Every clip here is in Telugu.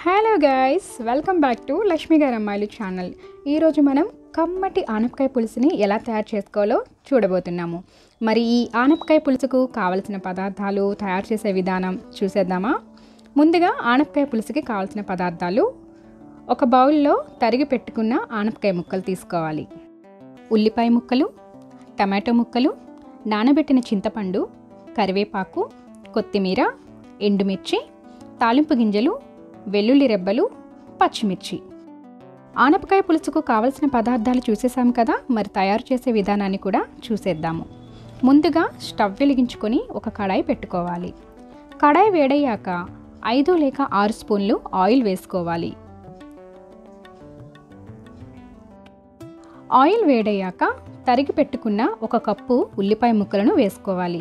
hello guys welcome back to Lakshmi గారి అమ్మాయిలు ఛానల్ ఈరోజు మనం కమ్మటి ఆనపకాయ పులుసుని ఎలా తయారు చేసుకోవాలో చూడబోతున్నాము మరి ఈ ఆనపకాయ పులుసుకు కావలసిన పదార్థాలు తయారు చేసే విధానం చూసేద్దామా ముందుగా ఆనపకాయ పులుసుకి కావాల్సిన పదార్థాలు ఒక బౌల్లో తరిగి పెట్టుకున్న ఆనపకాయ ముక్కలు తీసుకోవాలి ఉల్లిపాయ ముక్కలు టమాటో ముక్కలు నానబెట్టిన చింతపండు కరివేపాకు కొత్తిమీర ఎండుమిర్చి తాలింపు గింజలు వెల్లుల్లి రెబ్బలు పచ్చిమిర్చి ఆనపకాయ పులుసుకు కావలసిన పదార్థాలు చూసేసాం కదా మరి తయారు చేసే విధానాన్ని కూడా చూసేద్దాము ముందుగా స్టవ్ వెలిగించుకొని ఒక కడాయి పెట్టుకోవాలి కడాయి వేడయ్యాక ఐదు లేక ఆరు స్పూన్లు ఆయిల్ వేసుకోవాలి ఆయిల్ వేడయ్యాక తరిగి పెట్టుకున్న ఒక కప్పు ఉల్లిపాయ ముక్కలను వేసుకోవాలి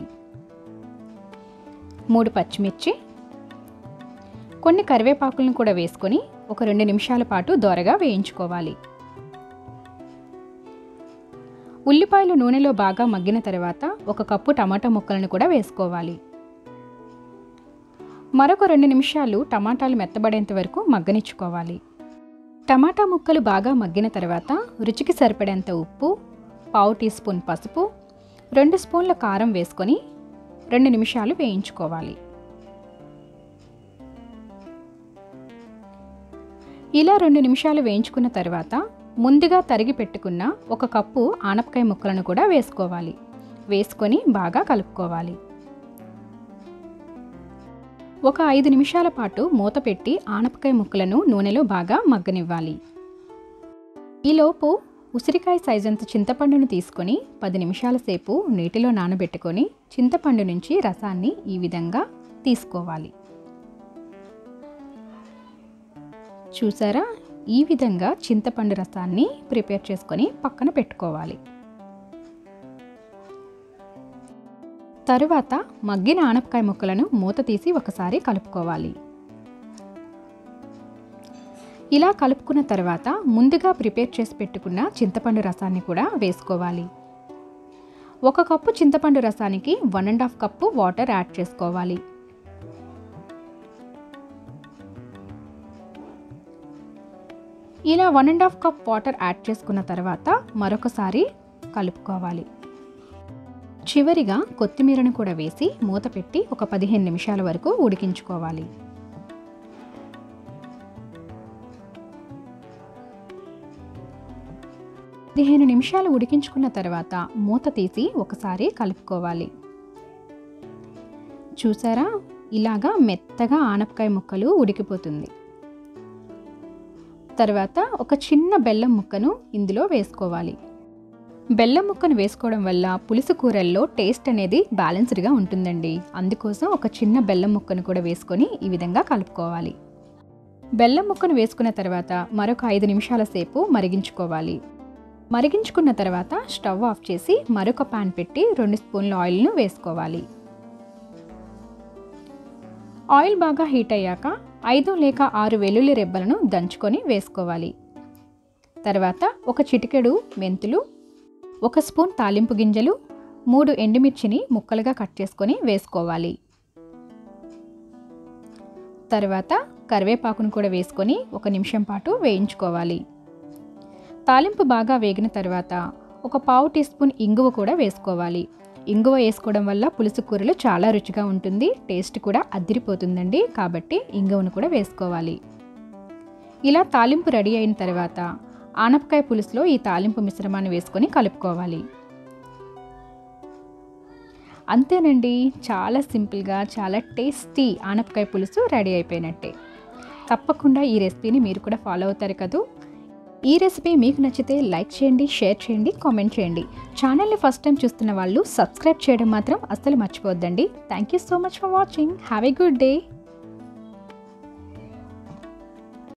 మూడు పచ్చిమిర్చి కొన్ని కరివేపాకులను కూడా వేసుకొని ఒక రెండు నిమిషాల పాటు దోరగా వేయించుకోవాలి ఉల్లిపాయలు నూనెలో బాగా మగ్గిన తర్వాత ఒక కప్పు టమాటా ముక్కలను కూడా వేసుకోవాలి మరొక రెండు నిమిషాలు టమాటాలు మెత్తబడేంత వరకు మగ్గనిచ్చుకోవాలి టమాటా ముక్కలు బాగా మగ్గిన తర్వాత రుచికి సరిపడేంత ఉప్పు పావు టీ స్పూన్ పసుపు రెండు స్పూన్ల కారం వేసుకొని రెండు నిమిషాలు వేయించుకోవాలి ఇలా రెండు నిమిషాలు వేయించుకున్న తర్వాత ముందుగా తరిగి పెట్టుకున్న ఒక కప్పు ఆనపకాయ ముక్కలను కూడా వేసుకోవాలి వేసుకొని బాగా కలుపుకోవాలి ఒక ఐదు నిమిషాల పాటు మూత పెట్టి ఆనపకాయ ముక్కలను నూనెలో బాగా మగ్గనివ్వాలి ఈలోపు ఉసిరికాయ సైజంత చింతపండును తీసుకొని పది నిమిషాల సేపు నీటిలో నానబెట్టుకొని చింతపండు నుంచి రసాన్ని ఈ విధంగా తీసుకోవాలి చూసారా ఈ విధంగా చింతపండు రసాన్ని ప్రిపేర్ చేసుకొని పక్కన పెట్టుకోవాలి తరువాత మగ్గిన ఆనపకాయ ముక్కలను మూత తీసి ఒకసారి కలుపుకోవాలి ఇలా కలుపుకున్న తర్వాత ముందుగా ప్రిపేర్ చేసి పెట్టుకున్న చింతపండు రసాన్ని కూడా వేసుకోవాలి ఒక కప్పు చింతపండు రసానికి one and half cup water add చేసుకోవాలి ఇలా one and half cup water add చేసుకున్న తర్వాత మరొకసారి కలుపుకోవాలి చివరిగా కొత్తిమీరను కూడా వేసి మూత పెట్టి ఒక పదిహేను నిమిషాల వరకు ఉడికించుకోవాలి పదిహేను నిమిషాలు ఉడికించుకున్న తర్వాత మూత తీసి ఒకసారి కలుపుకోవాలి చూసారా ఇలాగా మెత్తగా ఆనపకాయ ముక్కలు ఉడికిపోతుంది తర్వాత ఒక చిన్న బెల్లం ముక్కను ఇందులో వేసుకోవాలి బెల్లం ముక్కను వేసుకోవడం వల్ల పులుసు కూరల్లో టేస్ట్ అనేది బ్యాలెన్స్డ్గా ఉంటుందండి అందుకోసం ఒక చిన్న బెల్లం ముక్కను కూడా వేసుకొని ఈ విధంగా కలుపుకోవాలి బెల్లం ముక్కను వేసుకున్న తర్వాత మరొక ఐదు నిమిషాల సేపు మరిగించుకోవాలి మరిగించుకున్న తర్వాత స్టవ్ ఆఫ్ చేసి మరొక పాన్ పెట్టి రెండు స్పూన్ల ఆయిల్ను వేసుకోవాలి ఆయిల్ బాగా హీట్ అయ్యాక ఐదు లేక ఆరు వెల్లుల్లి రెబ్బలను దంచుకొని వేసుకోవాలి తర్వాత ఒక చిటికెడు మెంతులు ఒక స్పూన్ తాలింపు గింజలు మూడు ఎండుమిర్చిని ముక్కలుగా కట్ చేసుకొని వేసుకోవాలి తర్వాత కరివేపాకును కూడా వేసుకొని ఒక నిమిషం పాటు వేయించుకోవాలి తాలింపు బాగా వేగిన తర్వాత ఒక పావు టీ స్పూన్ ఇంగువ కూడా వేసుకోవాలి ఇంగువ వేసుకోవడం వల్ల పులుసు కూరలు చాలా రుచిగా ఉంటుంది టేస్ట్ కూడా అద్దిరిపోతుందండి కాబట్టి ఇంగువను కూడా వేసుకోవాలి ఇలా తాలింపు రెడీ అయిన తర్వాత ఆనపకాయ పులుసులో ఈ తాలింపు మిశ్రమాన్ని వేసుకొని కలుపుకోవాలి అంతేనండి చాలా సింపుల్గా చాలా టేస్టీ ఆనపకాయ పులుసు రెడీ అయిపోయినట్టే తప్పకుండా ఈ రెసిపీని మీరు కూడా ఫాలో అవుతారు కదూ ఈ రెసిపీ మీకు నచ్చితే లైక్ చేయండి షేర్ చేయండి కామెంట్ చేయండి ఛానల్ని ఫస్ట్ టైం చూస్తున్న వాళ్ళు సబ్స్క్రైబ్ చేయడం మాత్రం అస్సలు మర్చిపోవద్దండి thank you so much for watching have a good day